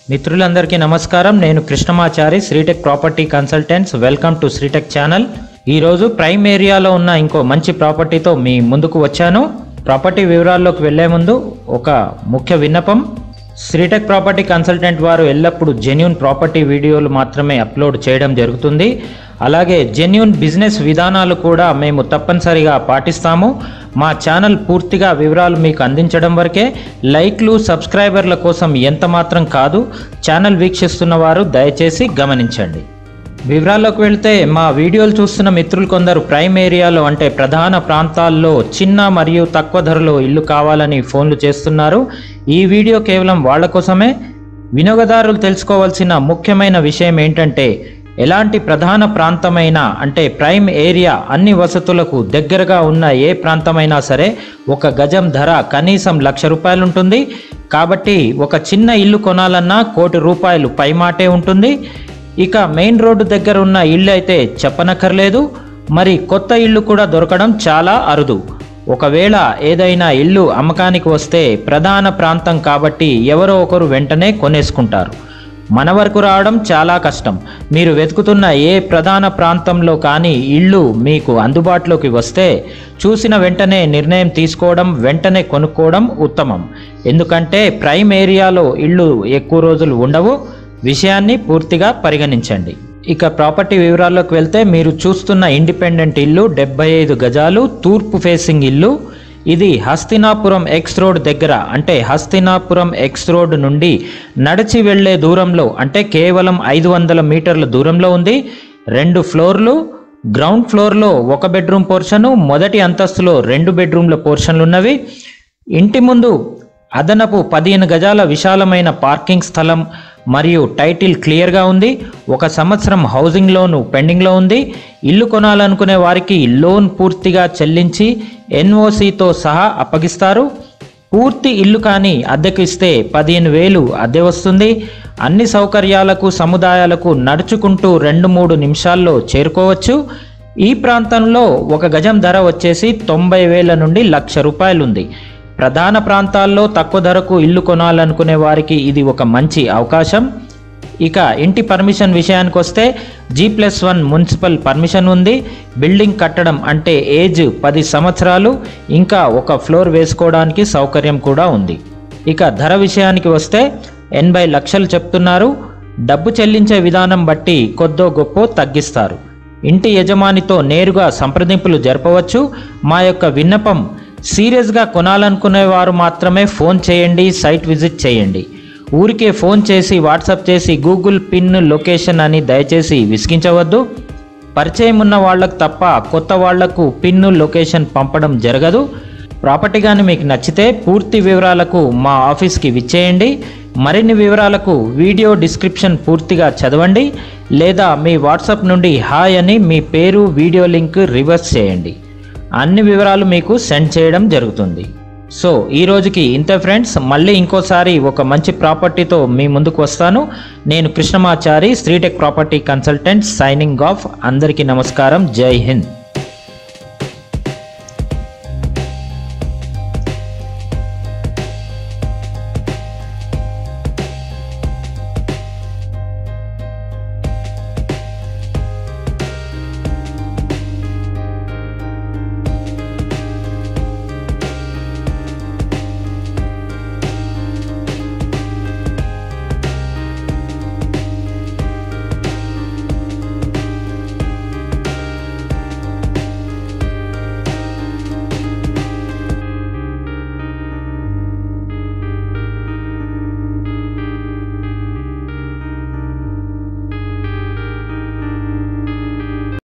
మిత్రులందరికీ నమస్కారం నేను Krishnamachari Sritech property consultants welcome to Sritech channel ఈరోజు ప్రైమ్ ఏరియాలో ఉన్న ఇంకో మంచి ప్రాపర్టీతో మీ ముందుకు వచ్చాను ప్రాపర్టీ వివరాల్లోకి వెళ్లే ముందు ఒక ముఖ్య విన్నపం శ్రీటెక్ ప్రాపర్టీ కన్సల్టెంట్ వారు ఎల్లప్పుడూ జెన్యున్ ప్రాపర్టీ వీడియోలు మాత్రమే అప్లోడ్ చేయడం జరుగుతుంది అలాగే జెన్యున్ బిజినెస్ విధానాలు కూడా మేము తప్పనిసరిగా పాటిస్తాము మా ఛానల్ పూర్తిగా వివరాలు మీకు అందించడం వరకే లైక్లు సబ్స్క్రైబర్ల కోసం ఎంత మాత్రం కాదు ఛానల్ వీక్షిస్తున్న వారు దయచేసి గమనించండి వివరాల్లోకి వెళ్తే మా వీడియోలు చూస్తున్న మిత్రులు కొందరు ప్రైమ్ ఏరియాలో అంటే ప్రధాన ప్రాంతాల్లో చిన్న మరియు తక్కువ ధరలో ఇల్లు కావాలని ఫోన్లు చేస్తున్నారు ఈ వీడియో కేవలం వాళ్ళ కోసమే వినియోగదారులు తెలుసుకోవాల్సిన ముఖ్యమైన విషయం ఏంటంటే ఎలాంటి ప్రధాన ప్రాంతమైన అంటే ప్రైమ్ ఏరియా అన్ని వసతులకు దగ్గరగా ఉన్న ఏ ప్రాంతమైనా సరే ఒక గజం ధర కనీసం లక్ష రూపాయలు ఉంటుంది కాబట్టి ఒక చిన్న ఇల్లు కొనాలన్నా కోటి రూపాయలు పైమాటే ఉంటుంది ఇక మెయిన్ రోడ్డు దగ్గర ఉన్న ఇల్లు అయితే చెప్పనక్కర్లేదు మరి కొత్త ఇల్లు కూడా దొరకడం చాలా అరుదు ఒకవేళ ఏదైనా ఇల్లు అమ్మకానికి వస్తే ప్రధాన ప్రాంతం కాబట్టి ఎవరో ఒకరు వెంటనే కొనేసుకుంటారు మన వరకు రావడం చాలా కష్టం మీరు వెతుకుతున్న ఏ ప్రధాన ప్రాంతంలో కానీ ఇల్లు మీకు అందుబాటులోకి వస్తే చూసిన వెంటనే నిర్ణయం తీసుకోవడం వెంటనే కొనుక్కోవడం ఉత్తమం ఎందుకంటే ప్రైమ్ ఏరియాలో ఇళ్ళు ఎక్కువ రోజులు ఉండవు విషయాన్ని పూర్తిగా పరిగణించండి ఇక ప్రాపర్టీ వివరాల్లోకి వెళ్తే మీరు చూస్తున్న ఇండిపెండెంట్ ఇల్లు డెబ్బై ఐదు గజాలు తూర్పు ఫేసింగ్ ఇల్లు ఇది హస్తినాపురం ఎక్స్ రోడ్ దగ్గర అంటే హస్తినాపురం ఎక్స్ రోడ్ నుండి నడిచి వెళ్ళే దూరంలో అంటే కేవలం ఐదు వందల మీటర్ల దూరంలో ఉంది రెండు ఫ్లోర్లు గ్రౌండ్ ఫ్లోర్లో ఒక బెడ్రూమ్ పోర్షను మొదటి అంతస్తులో రెండు బెడ్రూమ్ల పోర్షన్లు ఉన్నవి ఇంటి ముందు అదనపు పదిహేను గజాల విశాలమైన పార్కింగ్ స్థలం మరియు టైటిల్ క్లియర్గా ఉంది ఒక సంవత్సరం హౌసింగ్ లోను పెండింగ్లో ఉంది ఇల్లు కొనాలనుకునే వారికి లోన్ పూర్తిగా చెల్లించి ఎన్ఓసితో సహా అప్పగిస్తారు పూర్తి ఇల్లు కానీ అద్దెకు ఇస్తే పదిహేను వేలు అద్దె వస్తుంది అన్ని సౌకర్యాలకు సముదాయాలకు నడుచుకుంటూ రెండు మూడు నిమిషాల్లో చేరుకోవచ్చు ఈ ప్రాంతంలో ఒక గజం ధర వచ్చేసి తొంభై వేల నుండి లక్ష రూపాయలు ఉంది ప్రధాన ప్రాంతాల్లో తక్కువ ధరకు ఇల్లు కొనాలనుకునే వారికి ఇది ఒక మంచి అవకాశం ఇక ఇంటి పర్మిషన్ విషయానికి వస్తే G plus one municipal permission ఉంది బిల్డింగ్ కట్టడం అంటే ఏజ్ పది సంవత్సరాలు ఇంకా ఒక ఫ్లోర్ వేసుకోవడానికి సౌకర్యం కూడా ఉంది ఇక ధర విషయానికి వస్తే ఎనభై లక్షలు చెప్తున్నారు డబ్బు చెల్లించే విధానం బట్టి కొద్దో గొప్ప తగ్గిస్తారు ఇంటి యజమానితో నేరుగా సంప్రదింపులు జరపవచ్చు మా యొక్క విన్నపం సీరియస్గా కొనాలనుకునే వారు మాత్రమే ఫోన్ చేయండి సైట్ విజిట్ చేయండి ఊరికే ఫోన్ చేసి వాట్సాప్ చేసి గూగుల్ పిన్ లొకేషన్ అని దయచేసి విసిగించవద్దు పరిచయం ఉన్న వాళ్ళకు తప్ప కొత్త వాళ్లకు పిన్ లొకేషన్ పంపడం జరగదు ప్రాపర్టీ కానీ మీకు నచ్చితే పూర్తి వివరాలకు మా ఆఫీస్కి విచ్చేయండి మరిన్ని వివరాలకు వీడియో డిస్క్రిప్షన్ పూర్తిగా చదవండి లేదా మీ వాట్సాప్ నుండి హాయ్ అని మీ పేరు వీడియో లింక్ రివర్స్ చేయండి అన్ని వివరాలు మీకు సెండ్ చేయడం జరుగుతుంది సో ఈ రోజుకి ఇంతే ఫ్రెండ్స్ మళ్ళీ ఇంకోసారి ఒక మంచి ప్రాపర్టీతో మీ ముందుకు వస్తాను నేను Krishnamachari Sritech property consultant signing off అందరికీ నమస్కారం జై హింద్